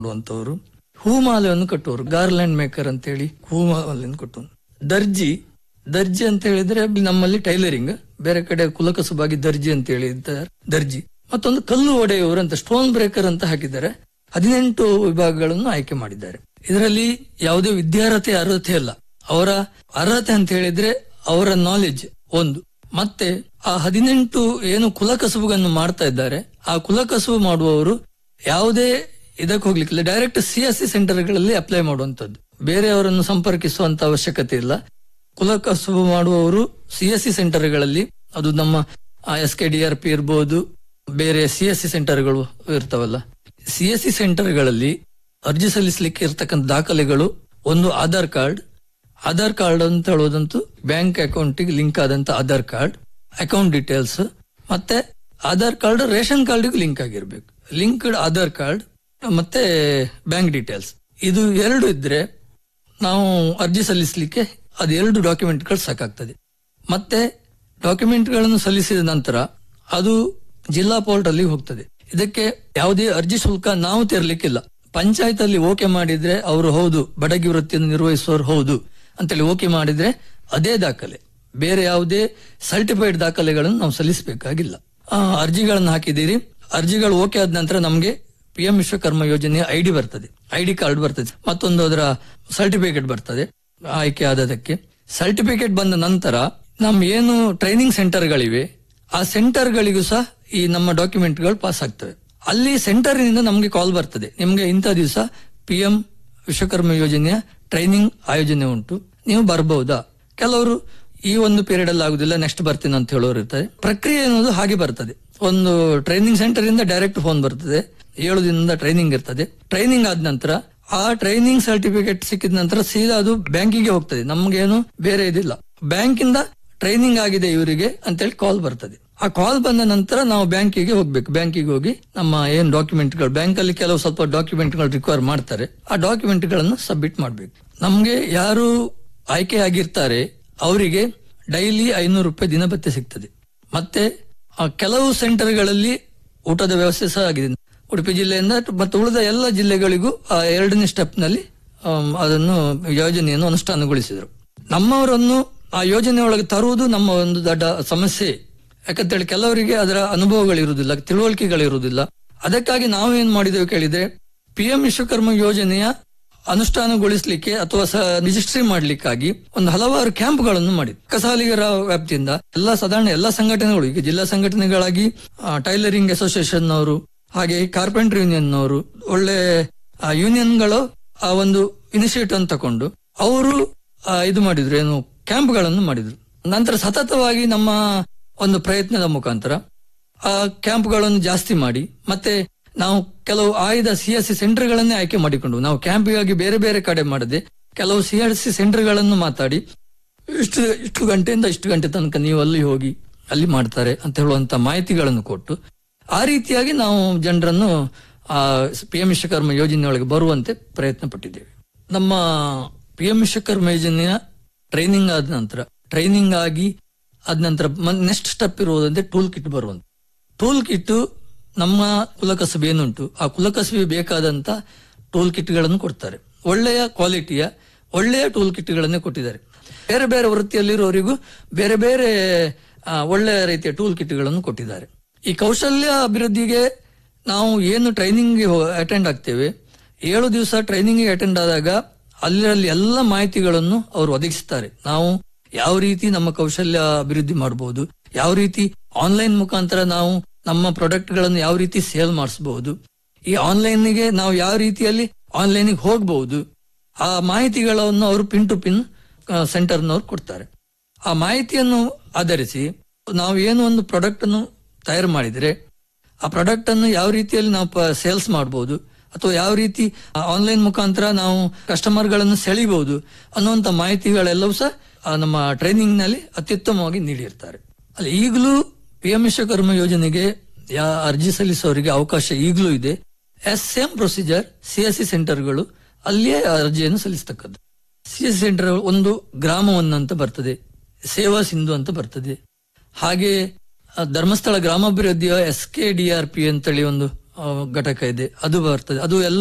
ಮಾಡುವಂತವರು ಹೂಮಾಲೆಯನ್ನು ಕಟ್ಟುವವರು garland maker ಅಂತೇಳಿ ಹೂಮಾಲೆಯನ್ನು ಕಟ್ಟುವ ದರ್ಜಿ ದರ್ಜಿ ಅಂತ ಹೇಳಿದ್ರೆ ನಮ್ಮಲ್ಲಿ ಟೈಲರಿಂಗ್ ಬೇರೆ ಕಡೆ ಕುಲಕಸುಬಾಗಿ ದರ್ಜಿ ಅಂತ ಹೇಳಿದ್ದಾರೆ ದರ್ಜಿ ಮತ್ತೊಂದು ಕಲ್ಲು ಒಡೆಯುವರು ಅಂತ ಸ್ಟೋನ್ ಬ್ರೇಕರ್ ಅಂತ ಹಾಕಿದ್ದಾರೆ ಹದಿನೆಂಟು ವಿಭಾಗಗಳನ್ನು ಆಯ್ಕೆ ಮಾಡಿದ್ದಾರೆ ಇದರಲ್ಲಿ ಯಾವುದೇ ವಿದ್ಯಾರ್ಹತೆ ಅರ್ಹತೆ ಅಲ್ಲ ಅವರ ಅರ್ಹತೆ ಅಂತ ಹೇಳಿದ್ರೆ ಅವರ ನಾಲೆಜ್ ಒಂದು ಮತ್ತೆ ಆ ಹದಿನೆಂಟು ಏನು ಕುಲಕಸುಬುಗಳನ್ನು ಮಾಡ್ತಾ ಇದ್ದಾರೆ ಆ ಕುಲಕಸುಬು ಮಾಡುವವರು ಯಾವುದೇ ಇದಕ್ಕೆ ಹೋಗ್ಲಿಕ್ಕಿಲ್ಲ ಡೈರೆಕ್ಟ್ ಸಿ ಎಸ್ ಸಿ ಸೆಂಟರ್ಗಳಲ್ಲಿ ಅಪ್ಲೈ ಮಾಡುವಂತದ್ದು ಬೇರೆಯವರನ್ನು ಸಂಪರ್ಕಿಸುವಂತ ಅವಶ್ಯಕತೆ ಇಲ್ಲ ಕುಲಕಸುಬು ಮಾಡುವವರು ಸಿ ಎಸ್ ಸಿ ಸೆಂಟರ್ಗಳಲ್ಲಿ ಅದು ನಮ್ಮ S K D R P ಇರ್ಬೋದು ಬೇರೆ ಸಿ ಎಸ್ ಸಿ ಸೆಂಟರ್ಗಳು ಇರ್ತಾವಲ್ಲ ಸಿ ಎಸ್ ಸಿ ಸೆಂಟರ್ಗಳಲ್ಲಿ ಅರ್ಜಿ ಸಲ್ಲಿಸಲಿಕ್ಕೆ ಇರ್ತಕ್ಕಂಥ ದಾಖಲೆಗಳು ಒಂದು ಆಧಾರ್ ಕಾರ್ಡ್ ಆಧಾರ್ ಕಾರ್ಡ್ ಅಂತ ಹೇಳೋದಂತೂ ಬ್ಯಾಂಕ್ ಅಕೌಂಟಿಗೆ ಲಿಂಕ್ ಆದಂತ ಆಧಾರ್ ಕಾರ್ಡ್ ಅಕೌಂಟ್ ಡೀಟೇಲ್ಸ್ ಮತ್ತೆ ಆಧಾರ್ ಕಾರ್ಡ್ ರೇಷನ್ ಕಾರ್ಡ್ಗೆ ಲಿಂಕ್ ಆಗಿರ್ಬೇಕು ಲಿಂಕ್ಡ್ ಆಧಾರ್ ಕಾರ್ಡ್ ಮತ್ತೆ ಬ್ಯಾಂಕ್ ಡೀಟೇಲ್ಸ್ ಇದು ಎರಡು ಇದ್ರೆ ನಾವು ಅರ್ಜಿ ಸಲ್ಲಿಸಲಿಕ್ಕೆ ಅದು ಎರಡು ಡಾಕ್ಯುಮೆಂಟ್ಗಳು ಸಾಕಾಗ್ತದೆ ಮತ್ತೆ ಡಾಕ್ಯುಮೆಂಟ್ಗಳನ್ನು ಸಲ್ಲಿಸಿದ ನಂತರ ಅದು ಜಿಲ್ಲಾ ಪೋರ್ಟ್ ಅಲ್ಲಿ ಹೋಗ್ತದೆ ಇದಕ್ಕೆ ಯಾವುದೇ ಅರ್ಜಿ ಶುಲ್ಕ ನಾವು ತೆರಲಿಕ್ಕಿಲ್ಲ ಪಂಚಾಯತ್ ಅಲ್ಲಿ ಓಕೆ ಮಾಡಿದ್ರೆ ಅವರು ಹೌದು ಬಡಗಿ ವೃತ್ತಿಯನ್ನು ನಿರ್ವಹಿಸುವವರು ಹೌದು ಅಂತೇಳಿ ಓಕೆ ಮಾಡಿದ್ರೆ ಅದೇ ದಾಖಲೆ ಬೇರೆ ಯಾವುದೇ ಸರ್ಟಿಫೈಡ್ ದಾಖಲೆಗಳನ್ನು ನಾವು ಸಲ್ಲಿಸಬೇಕಾಗಿಲ್ಲ ಆ, ಅರ್ಜಿಗಳನ್ನು ಹಾಕಿದ್ದೀರಿ ಅರ್ಜಿಗಳು ಓಕೆ ಆದ ನಂತರ ನಮಗೆ ಪಿ ಎಂ ವಿಶ್ವಕರ್ಮ ಯೋಜನೆಯ ಐಡಿ ಬರ್ತದೆ ಐಡಿ ಕಾರ್ಡ್ ಬರ್ತದೆ ಮತ್ತೊಂದು ಅದರ ಸರ್ಟಿಫಿಕೇಟ್ ಬರ್ತದೆ ಆಯ್ಕೆ ಆದದಕ್ಕೆ ಸರ್ಟಿಫಿಕೇಟ್ ಬಂದ ನಂತರ ನಮ್ ಏನು ಟ್ರೈನಿಂಗ್ ಸೆಂಟರ್ಗಳಿವೆ ಆ ಸೆಂಟರ್ಗಳಿಗೂ ಸಹ ಈ ನಮ್ಮ ಡಾಕ್ಯುಮೆಂಟ್ಗಳು ಪಾಸ್ ಆಗ್ತವೆ ಅಲ್ಲಿ ಸೆಂಟರ್ನಿಂದ ನಮಗೆ ಕಾಲ್ ಬರ್ತದೆ ನಿಮ್ಗೆ ಇಂಥ ದಿವಸ ಪಿ ಎಂ ವಿಶ್ವಕರ್ಮ ಯೋಜನೆಯ ಟ್ರೈನಿಂಗ್ ಆಯೋಜನೆ ಉಂಟು ನೀವು ಬರಬಹುದಾ ಕೆಲವರು ಈ ಒಂದು ಪೀರಿಯಡ್ ಅಲ್ಲಿ ಆಗುದಿಲ್ಲ ನೆಕ್ಸ್ಟ್ ಬರ್ತೀನಿ ಅಂತ ಹೇಳೋರು ಇರ್ತಾರೆ ಪ್ರಕ್ರಿಯೆ ಅನ್ನೋದು ಹಾಗೆ ಬರ್ತದೆ ಒಂದು ಟ್ರೈನಿಂಗ್ ಸೆಂಟರ್ ಇಂದ ಡೈರೆಕ್ಟ್ ಫೋನ್ ಬರ್ತದೆ ಏಳು ದಿನದಿಂದ ಟ್ರೈನಿಂಗ್ ಇರ್ತದೆ ಟ್ರೈನಿಂಗ್ ಆದ ನಂತರ ಆ ಟ್ರೈನಿಂಗ್ ಸರ್ಟಿಫಿಕೇಟ್ ಸಿಕ್ಕಿದ ನಂತರ ಸೀದಾ ಅದು ಬ್ಯಾಂಕಿಗೆ ಹೋಗ್ತದೆ ನಮ್ಗೇನು ಬೇರೆ ಇದಿಲ್ಲ ಬ್ಯಾಂಕಿಂದ ಟ್ರೈನಿಂಗ್ ಆಗಿದೆ ಇವರಿಗೆ ಅಂತೇಳಿ ಕಾಲ್ ಬರ್ತದೆ ಆ ಕಾಲ್ ಬಂದ ನಂತರ ನಾವು ಬ್ಯಾಂಕಿಗೆ ಹೋಗ್ಬೇಕು ಬ್ಯಾಂಕಿಗೆ ಹೋಗಿ ನಮ್ಮ ಏನ್ ಡಾಕ್ಯುಮೆಂಟ್ಗಳು ಬ್ಯಾಂಕ್ ಅಲ್ಲಿ ಕೆಲವು ಸ್ವಲ್ಪ ಡಾಕ್ಯುಮೆಂಟ್ಗಳು ರಿಕ್ವೈರ್ ಮಾಡ್ತಾರೆ ಆ ಡಾಕ್ಯುಮೆಂಟ್ ಗಳನ್ನು ಸಬ್ಮಿಟ್ ಮಾಡ್ಬೇಕು ನಮ್ಗೆ ಯಾರು ಆಯ್ಕೆ ಆಗಿರ್ತಾರೆ ಅವರಿಗೆ ಡೈಲಿ ಐನೂರು ರೂಪಾಯಿ ದಿನಭತ್ಯೆ ಸಿಗ್ತದೆ ಮತ್ತೆ ಆ ಕೆಲವು ಸೆಂಟರ್ಗಳಲ್ಲಿ ಊಟದ ವ್ಯವಸ್ಥೆ ಸಹ ಆಗಿದೆ ಉಡುಪಿ ಜಿಲ್ಲೆಯಿಂದ ಮತ್ತು ಉಳಿದ ಎಲ್ಲ ಜಿಲ್ಲೆಗಳಿಗೂ ಆ ಎರಡನೇ ಸ್ಟೆಪ್ ನಲ್ಲಿ ಆಮ್, ಅದನ್ನು ಯೋಜನೆಯನ್ನು ಅನುಷ್ಠಾನಗೊಳಿಸಿದರು ನಮ್ಮವರನ್ನು ಆ ಯೋಜನೆ ಒಳಗೆ ತರುವುದು ನಮ್ಮ ಒಂದು ದೊಡ್ಡ ಸಮಸ್ಯೆ ಯಾಕಂತೇಳಿ ಕೆಲವರಿಗೆ ಅದರ ಅನುಭವಗಳಿರುವುದಿಲ್ಲ ತಿಳುವಳಿಕೆಗಳಿರುವುದಿಲ್ಲ ಅದಕ್ಕಾಗಿ ನಾವು ಏನ್ ಮಾಡಿದೆವು ಕೇಳಿದ್ರೆ ಪಿ ಎಂ ವಿಶ್ವಕರ್ಮ ಯೋಜನೆಯ ಅನುಷ್ಠಾನಗೊಳಿಸಲಿಕ್ಕೆ ಅಥವಾ ರಿಜಿಸ್ಟ್ರಿ ಮಾಡ್ಲಿಕ್ಕಾಗಿ ಒಂದು ಹಲವಾರು ಕ್ಯಾಂಪ್ಗಳನ್ನು ಮಾಡಿ ಕಸಾಲಿಗರ ವ್ಯಾಪ್ತಿಯಿಂದ ಎಲ್ಲ ಸಾಧಾರಣ ಎಲ್ಲ ಸಂಘಟನೆಗಳು ಈಗ ಜಿಲ್ಲಾ ಸಂಘಟನೆಗಳಾಗಿ ಆ, ಟೈಲರಿಂಗ್ ಅಸೋಸಿಯೇಷನ್ ಅವರು ಹಾಗೆ ಕಾರ್ಪೆಂಟರ್ ಯೂನಿಯನ್ ಅವರು ಒಳ್ಳೆ ಆ, ಯೂನಿಯನ್ಗಳು ಆ ಒಂದು ಇನಿಷಿಯೇಟಿವ್ ಅನ್ನು ತಕೊಂಡು ಅವರು ಆ, ಇದು ಮಾಡಿದ್ರು ಏನು ಕ್ಯಾಂಪ್ಗಳನ್ನು ಮಾಡಿದ್ರು ನಂತರ ಸತತವಾಗಿ ನಮ್ಮ ಒಂದು ಪ್ರಯತ್ನದ ಮುಖಾಂತರ ಆ ಕ್ಯಾಂಪ್ಗಳನ್ನು ಜಾಸ್ತಿ ಮಾಡಿ ಮತ್ತೆ ನಾವು ಕೆಲವು ಆಯ್ದ ಸಿ ಎಸ್ ಸಿ ಸೆಂಟರ್ಗಳನ್ನೇ ಆಯ್ಕೆ ಮಾಡಿಕೊಂಡು ನಾವು ಕ್ಯಾಂಪಿಗಾಗಿ ಬೇರೆ ಬೇರೆ ಕಡೆ ಮಾಡದೆ ಕೆಲವು ಸಿ ಎಸ್ ಸಿ ಸೆಂಟರ್ಗಳನ್ನು ಮಾತಾಡಿ ಇಷ್ಟು ಇಷ್ಟು ಗಂಟೆಯಿಂದ ಇಷ್ಟು ಗಂಟೆ ತನಕ ನೀವು ಅಲ್ಲಿ ಹೋಗಿ ಅಲ್ಲಿ ಮಾಡ್ತಾರೆ ಅಂತ ಹೇಳುವಂತ ಮಾಹಿತಿಗಳನ್ನು ಕೊಟ್ಟು ಆ ರೀತಿಯಾಗಿ ನಾವು ಜನರನ್ನು ಆ ಪಿ ಎಂ ವಿಶ್ವಕರ್ಮ ಯೋಜನೆಯೊಳಗೆ ಬರುವಂತೆ ಪ್ರಯತ್ನ ಪಟ್ಟಿದ್ದೇವೆ ನಮ್ಮ ಪಿ ಎಂ ವಿಶ್ವಕರ್ಮ ಯೋಜನೆಯ ಟ್ರೈನಿಂಗ್ ಆದ ನಂತರ ಟ್ರೈನಿಂಗ್ ಆಗಿ ಆದ ನಂತರ ನೆಕ್ಸ್ಟ್ ಸ್ಟೆಪ್ ಇರುವುದಂದ್ರೆ ಟೂಲ್ ಕಿಟ್ ಬರುವಂತ ಟೂಲ್ ಕಿಟ್ ನಮ್ಮ ಕುಲಕಸಬೆ ಏನುಂಟು ಆ ಕುಲಕಸಬೆ ಬೇಕಾದಂತ ಟೂಲ್ ಕಿಟ್ಗಳನ್ನು ಕೊಡ್ತಾರೆ ಒಳ್ಳೆಯ ಕ್ವಾಲಿಟಿಯ ಒಳ್ಳೆಯ ಟೂಲ್ ಕಿಟ್ಗಳನ್ನೇ ಕೊಟ್ಟಿದ್ದಾರೆ ಬೇರೆ ಬೇರೆ ವೃತ್ತಿಯಲ್ಲಿರೋರಿಗೂ ಬೇರೆ ಬೇರೆ ಆ, ಒಳ್ಳೆಯ ರೀತಿಯ ಟೂಲ್ ಕಿಟ್ಗಳನ್ನು ಕೊಟ್ಟಿದ್ದಾರೆ ಈ ಕೌಶಲ್ಯ ಅಭಿವೃದ್ಧಿಗೆ ನಾವು ಏನು ಟ್ರೈನಿಂಗ್ಗೆ ಅಟೆಂಡ್ ಆಗ್ತೇವೆ ಏಳು ದಿವಸ ಟ್ರೈನಿಂಗ್ಗೆ ಅಟೆಂಡ್ ಆದಾಗ ಅಲ್ಲಿರಲ್ಲಿ ಎಲ್ಲ ಮಾಹಿತಿಗಳನ್ನು ಅವರು ಒದಗಿಸ್ತಾರೆ ನಾವು ಯಾವ ರೀತಿ ನಮ್ಮ ಕೌಶಲ್ಯ ಅಭಿವೃದ್ಧಿ ಮಾಡಬಹುದು ಯಾವ ರೀತಿ ಆನ್ಲೈನ್ ಮುಖಾಂತರ ನಾವು ನಮ್ಮ ಪ್ರಾಡಕ್ಟ್ ಗಳನ್ನು ಯಾವ ರೀತಿ ಸೇಲ್ ಮಾಡಿಸಬಹುದು ಈ ಆನ್ಲೈನ್ ಗೆ ನಾವು ಯಾವ ರೀತಿಯಲ್ಲಿ ಆನ್ಲೈನ್ ಹೋಗಬಹುದು ಆ ಮಾಹಿತಿಗಳನ್ನು ಅವರು ಪಿನ್ ಟು ಪಿನ್ ಸೆಂಟರ್ನವ್ರು ಕೊಡ್ತಾರೆ ಆ ಮಾಹಿತಿಯನ್ನು ಆಧರಿಸಿ ನಾವು ಏನು ಒಂದು ಪ್ರಾಡಕ್ಟ್ ಅನ್ನು ತಯಾರು ಮಾಡಿದ್ರೆ ಆ ಪ್ರಾಡಕ್ಟ್ ಅನ್ನು ಯಾವ ರೀತಿಯಲ್ಲಿ ನಾವು ಸೇಲ್ಸ್ ಮಾಡಬಹುದು ಅಥವಾ ಯಾವ ರೀತಿ ಆನ್ಲೈನ್ ಮುಖಾಂತರ ನಾವು ಕಸ್ಟಮರ್ ಗಳನ್ನು ಸೆಳಿಬಹುದು ಅನ್ನುವಂತ ಮಾಹಿತಿಗಳೆಲ್ಲವೂ ಸಹ ಆ, ನಮ್ಮ ಟ್ರೈನಿಂಗ್ ನಲ್ಲಿ ಅತ್ಯುತ್ತಮವಾಗಿ ನೀಡಿರ್ತಾರೆ ಅಲ್ಲಿ ಈಗಲೂ ಪಿ ಎಂ ವಿಶ್ವಕರ್ಮ ಯೋಜನೆಗೆ ಯಾ ಅರ್ಜಿ ಸಲ್ಲಿಸೋರಿಗೆ ಅವಕಾಶ ಈಗಲೂ ಇದೆ yes same procedure C S C ಸೆಂಟರ್ಗಳು ಅಲ್ಲಿಯೇ ಅರ್ಜಿಯನ್ನು ಸಲ್ಲಿಸ್ತಕ್ಕದ್ದು ಸಿ ಎಸ್ ಸೆಂಟರ್ ಒಂದು ಗ್ರಾಮವನ್ನಂತ ಬರ್ತದೆ ಸೇವಾ ಸಿಂಧು ಅಂತ ಬರ್ತದೆ ಹಾಗೆ ಆ, ಧರ್ಮಸ್ಥಳ ಗ್ರಾಮಾಭಿವೃದ್ಧಿಯ S K D R P ಅಂತೇಳಿ ಒಂದು ಆ, ಘಟಕ ಇದೆ ಅದು ಬರ್ತದೆ ಅದು ಎಲ್ಲ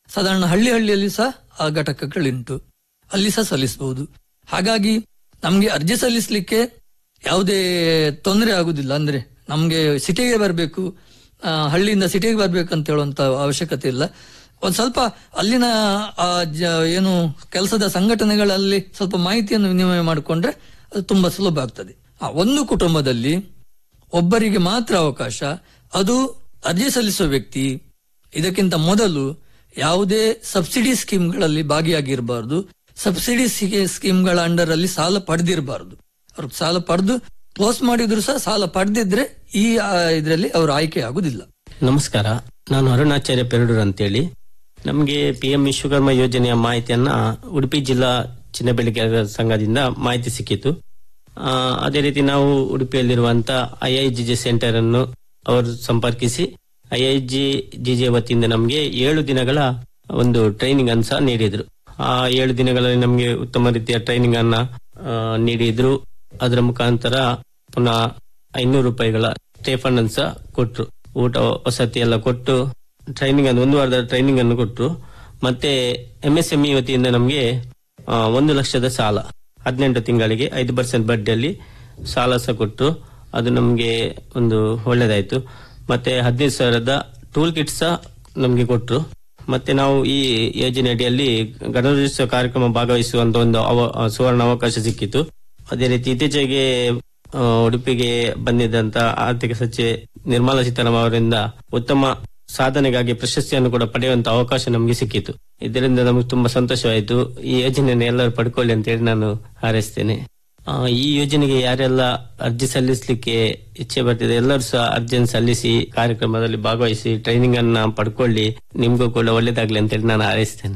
ಸಾಧಾರಣ ಹಳ್ಳಿ ಹಳ್ಳಿಯಲ್ಲಿ ಸಹ ಆ ಘಟಕಗಳುಂಟು ಅಲ್ಲಿ ಸಹ ಸಲ್ಲಿಸಬಹುದು ಹಾಗಾಗಿ ನಮ್ಗೆ ಅರ್ಜಿ ಸಲ್ಲಿಸಲಿಕ್ಕೆ ಯಾವುದೇ ತೊಂದರೆ ಆಗುದಿಲ್ಲ ಅಂದ್ರೆ ನಮ್ಗೆ ಸಿಟಿಗೆ ಬರಬೇಕು ಹಳ್ಳಿಯಿಂದ ಸಿಟಿಗೆ ಬರ್ಬೇಕು ಅಂತ ಹೇಳುವಂತ ಅವಶ್ಯಕತೆ ಇಲ್ಲ ಒಂದ್ ಸ್ವಲ್ಪ ಅಲ್ಲಿನ ಆ ಜ- ಏನು ಕೆಲಸದ ಸಂಘಟನೆಗಳಲ್ಲಿ ಸ್ವಲ್ಪ ಮಾಹಿತಿಯನ್ನು ವಿನಿಮಯ ಮಾಡಿಕೊಂಡ್ರೆ ಅದು ತುಂಬಾ ಸುಲಭ ಆಗ್ತದೆ ಆ, ಒಂದು ಕುಟುಂಬದಲ್ಲಿ ಒಬ್ಬರಿಗೆ ಮಾತ್ರ ಅವಕಾಶ ಅದು ಅರ್ಜಿ ಸಲ್ಲಿಸುವ ವ್ಯಕ್ತಿ ಇದಕ್ಕಿಂತ ಮೊದಲು ಯಾವುದೇ ಸಬ್ಸಿಡಿ ಸ್ಕೀಮ್ಗಳಲ್ಲಿ ಭಾಗಿಯಾಗಿರಬಾರದು ಸಬ್ಸಿಡಿ ಸ್ಕೀಮ್ಗಳ ಅಂಡರ್ ಅಲ್ಲಿ ಸಾಲ ಪಡೆದಿರಬಾರದು ಅವ್ರು ಸಾಲ ಪಡೆದು ಕ್ಲೋಸ್ ಮಾಡಿದ್ರು ಸಹ ಸಾಲ ಪಡೆದಿದ್ರೆ ಈ ಇದರಲ್ಲಿ ಅವರು ಆಯ್ಕೆ ಆಗುದಿಲ್ಲ ನಮಸ್ಕಾರ ನಾನು ಅರುಣಾಚಾರ್ಯ ಪೆರಡೂರ್ ಅಂತೇಳಿ ನಮಗೆ ಪಿ ಎಂ ವಿಶ್ವಕರ್ಮ ಯೋಜನೆಯ ಮಾಹಿತಿಯನ್ನ ಉಡುಪಿ ಜಿಲ್ಲಾ ಚಿನ್ನ ಬೆಳೆಗಾರರ ಸಂಘದಿಂದ ಮಾಹಿತಿ ಸಿಕ್ಕಿತು ಆ, ಅದೇ ರೀತಿ ನಾವು ಉಡುಪಿಯಲ್ಲಿರುವಂತ ಐಐಜಿಜೆ ಸೆಂಟರ್ ಅನ್ನು ಅವರು ಸಂಪರ್ಕಿಸಿ ಐಐಜಿ ಜಿಜೆ ವತಿಯಿಂದ ನಮಗೆ ಏಳು ದಿನಗಳ ಒಂದು ಟ್ರೈನಿಂಗ್ ಅನ್ನು ಸಹ ನೀಡಿದ್ರು ಆ ಏಳು ದಿನಗಳಲ್ಲಿ ನಮಗೆ ಉತ್ತಮ ರೀತಿಯ ಟ್ರೈನಿಂಗ್ ಅನ್ನ ಆ, ನೀಡಿದ್ರು ಅದರ ಮುಖಾಂತರ ಪುನಃ ಐನೂರು ರೂಪಾಯಿಗಳ ಸ್ಟೇಫಂಡ್ ಅನ್ನು ಸಹ ಕೊಟ್ರು ಊಟ ವಸತಿ ಎಲ್ಲ ಕೊಟ್ಟು ಟ್ರೈನಿಂಗ್ ಅನ್ನು ಒಂದು ವಾರದ ಟ್ರೈನಿಂಗ್ ಅನ್ನು ಕೊಟ್ರು ಮತ್ತೆ ಎಂ ಎಸ್ ಎಂಇ ವತಿಯಿಂದ ನಮಗೆ ಆ, ಒಂದು ಲಕ್ಷದ ಸಾಲ ಹದಿನೆಂಟು ತಿಂಗಳಿಗೆ ಐದು ಪರ್ಸೆಂಟ್ ಬಡ್ಡಿಯಲ್ಲಿ ಸಾಲ ಸಹ ಕೊಟ್ಟು ಅದು ನಮಗೆ ಒಂದು ಒಳ್ಳೇದಾಯ್ತು ಮತ್ತೆ ಹದಿನೈದು ಸಾವಿರದ ಟೂಲ್ ಕಿಟ್ ಸಹ ನಮಗೆ ಕೊಟ್ರು ಮತ್ತೆ ನಾವು ಈ ಯೋಜನೆ ಅಡಿಯಲ್ಲಿ ಗಣರಾಜ್ಯೋತ್ಸವ ಕಾರ್ಯಕ್ರಮ ಭಾಗವಹಿಸುವಂತ ಒಂದು ಅವ- ಸುವರ್ಣ ಅವಕಾಶ ಸಿಕ್ಕಿತು ಅದೇ ರೀತಿ ಇತ್ತೀಚೆಗೆ ಆ, ಉಡುಪಿಗೆ ಬಂದಿದ್ದಂತ ಆರ್ಥಿಕ ಸಚಿವೆ ನಿರ್ಮಲಾ ಸೀತಾರಾಮನ್ ಅವರಿಂದ ಉತ್ತಮ ಸಾಧನೆಗಾಗಿ ಪ್ರಶಸ್ತಿಯನ್ನು ಕೂಡ ಪಡೆಯುವಂತ ಅವಕಾಶ ನಮಗೆ ಸಿಕ್ಕಿತು ಇದರಿಂದ ನಮಗೆ ತುಂಬಾ ಸಂತೋಷವಾಯಿತು ಈ ಯೋಜನೆಯನ್ನು ಎಲ್ಲರೂ ಪಡ್ಕೊಳ್ಳಿ ಅಂತ ಹೇಳಿ ನಾನು ಹಾರೈಸ್ತೇನೆ ಆ, ಈ ಯೋಜನೆಗೆ ಯಾರೆಲ್ಲ ಅರ್ಜಿ ಸಲ್ಲಿಸಲಿಕ್ಕೆ ಇಚ್ಛೆ ಬರ್ತಿದೆ ಎಲ್ಲರೂ ಸಹ ಅರ್ಜಿಯನ್ನು ಸಲ್ಲಿಸಿ ಕಾರ್ಯಕ್ರಮದಲ್ಲಿ ಭಾಗವಹಿಸಿ ಟ್ರೈನಿಂಗ್ ಅನ್ನ ಪಡ್ಕೊಳ್ಳಿ ನಿಮ್ಗೂ ಕೂಡ ಒಳ್ಳೇದಾಗ್ಲಿ ಅಂತ ಹೇಳಿ ನಾನು ಹಾರೈಸ್ತೇನೆ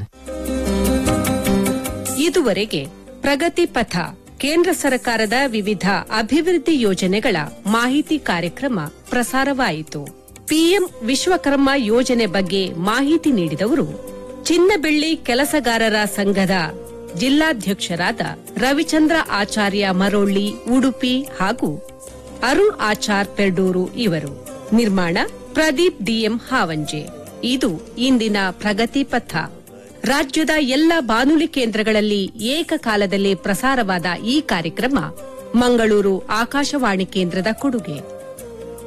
ಇದುವರೆಗೆ ಪ್ರಗತಿ ಪಥ ಕೇಂದ್ರ ಸರ್ಕಾರದ ವಿವಿಧ ಅಭಿವೃದ್ಧಿ ಯೋಜನೆಗಳ ಮಾಹಿತಿ ಕಾರ್ಯಕ್ರಮ ಪ್ರಸಾರವಾಯಿತು ಪಿಎಂ ವಿಶ್ವಕರ್ಮ ಯೋಜನೆ ಬಗ್ಗೆ ಮಾಹಿತಿ ನೀಡಿದವರು ಚಿನ್ನಬೆಳ್ಳಿ ಕೆಲಸಗಾರರ ಸಂಘದ ಜಿಲ್ಲಾಧ್ಯಕ್ಷರಾದ ರವಿಚಂದ್ರ ಆಚಾರ್ಯ ಮರೋಳ್ಳಿ ಉಡುಪಿ ಹಾಗೂ ಅರುಣ್ ಆಚಾರ್ ಪೆರ್ಡೂರು ಇವರು ನಿರ್ಮಾಣ ಪ್ರದೀಪ್ ಡಿಎಂ ಹಾವಂಜೆ ಇದು ಇಂದಿನ ಪ್ರಗತಿ ಪಥ ರಾಜ್ಯದ ಎಲ್ಲ ಬಾನುಲಿ ಕೇಂದ್ರಗಳಲ್ಲಿ ಏಕಕಾಲದಲ್ಲಿ ಪ್ರಸಾರವಾದ ಈ ಕಾರ್ಯಕ್ರಮ ಮಂಗಳೂರು ಆಕಾಶವಾಣಿ ಕೇಂದ್ರದ ಕೊಡುಗೆ